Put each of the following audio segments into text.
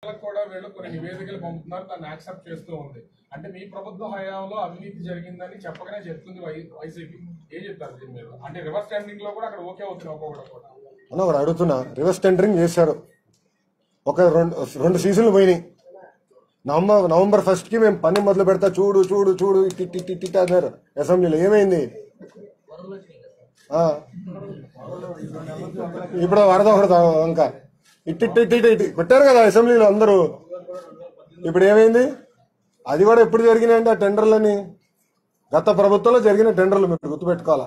చట్టాలకు కూడా వీళ్ళు కొన్ని నివేదికలు పంపుతున్నారు దాన్ని యాక్సెప్ట్ చేస్తూ ఉంది అంటే మీ ప్రభుత్వ హయాంలో అవినీతి జరిగిందని చెప్పకనే చెప్తుంది వై వైసీపీ ఏం చెప్తారు దీని మీద అంటే రివర్స్ టెండింగ్ లో కూడా అక్కడ ఓకే అవుతుంది ఒక్కొక్కటి కూడా అన్న ఒకటి అడుగుతున్నా రివర్స్ టెండరింగ్ చేశారు ఒక రెండు రెండు సీజన్లు పోయినాయి నవంబర్ నవంబర్ ఫస్ట్ కి మేము పని మొదలు పెడతా చూడు చూడు చూడు ఇట్టి ఇట్టి ఇట్టి ఇట్టి అన్నారు అసెంబ్లీలో ఏమైంది ఆ. ఇప్పుడు వరద వరద ఇంకా ఇట్టి ఇట్టి ఇట్టి ఇట్టి ఇట్టి పెట్టారు కదా అసెంబ్లీలో అందరూ ఇప్పుడు ఏమైంది అది కూడా ఎప్పుడు జరిగినాయంటే ఆ టెండర్లని గత ప్రభుత్వంలో జరిగిన టెండర్లు మీరు గుర్తుపెట్టుకోవాలా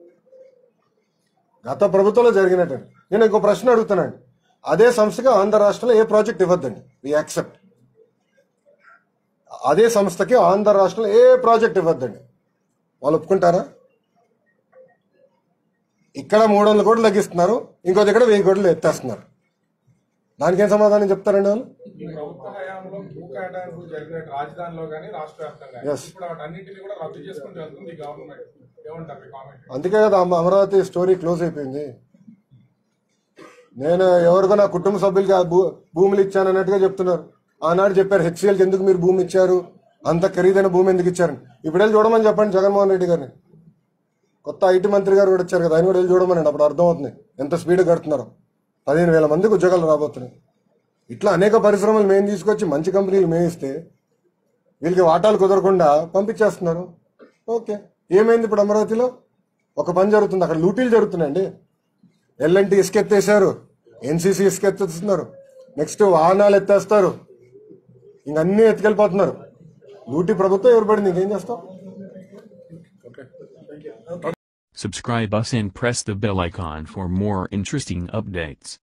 గత ప్రభుత్వంలో జరిగినట్టు నేను ఇంకో ప్రశ్న అడుగుతున్నాను అదే సంస్థకి ఆంధ్ర రాష్ట్రంలో ఏ ప్రాజెక్ట్ ఇవ్వద్దండి వి యాక్సెప్ట్ అదే సంస్థకి ఆంధ్ర రాష్ట్రంలో ఏ ప్రాజెక్ట్ ఇవ్వద్దండి వాళ్ళు ఒప్పుకుంటారా ఇక్కడ మూడు వందల కోట్లు తగ్గిస్తున్నారు ఇంకో దగ్గర వెయ్యి కోట్లు ఎత్తేస్తున్నారు దానికేం సమాధానం చెప్తారండి వాళ్ళు ఈ ప్రభుత్వ హయాంలో భూ కేటాయింపు జరిగిన రాజధానిలో కానీ రాష్ట్ర వ్యాప్తంగా కానీ. Yes. ఇప్పుడు వాటన్నిటిని కూడా రద్దు చేసుకుంటూ వెళ్తుంది ఈ గవర్నమెంట్ ఏమంటారు మీ కామెంట్ అందుకే కదా అమ- అమరావతి స్టోరీ క్లోజ్ అయిపోయింది నేను ఎవరికో నా కుటుంబ సభ్యులకి ఆ భూ- భూములు ఇచ్చాను అన్నట్టుగా చెప్తున్నారు ఆనాడు చెప్పారు హెచ్సిఎల్కి ఎందుకు మీరు భూమి ఇచ్చారు అంత ఖరీదైన భూమి ఎందుకు ఇచ్చారు ఇప్పుడు వెళ్ళి చూడమని చెప్పండి జగన్మోహన్ రెడ్డి గారిని కొత్త ఐటీ మంత్రి గారు కూడా వచ్చారు కదా ఆయన కూడా వెళ్ళి చూడమనండి అప్పుడు అర్థమవుతుంది ఎంత స్పీడ్ కడుతున్నారు పదిహేను వేల మందికి ఉద్యోగాలు రాబోతున్నాయి ఇట్లా అనేక పరిశ్రమలు మేము తీసుకొచ్చి మంచి కంపెనీలు మేము ఇస్తే వీళ్ళకి వాటాలు కుదరకుండా పంపించేస్తున్నారు ఓకే ఏమైంది ఇప్పుడు అమరావతిలో ఒక పని జరుగుతుంది అక్కడ లూటీలు జరుగుతున్నాయండి ఎల్ఎన్టీ ఇసుకెత్తేసారు ఎన్సీసీ ఇసుకెత్తేస్తున్నారు నెక్స్ట్ వాహనాలు ఎత్తేస్తారు ఇంక అన్ని ఎత్తుకెళ్ళిపోతున్నారు లూటీ ప్రభుత్వం ఎవరు పడింది ఇంకేం చేస్తాం Subscribe us and press the bell icon for more interesting updates.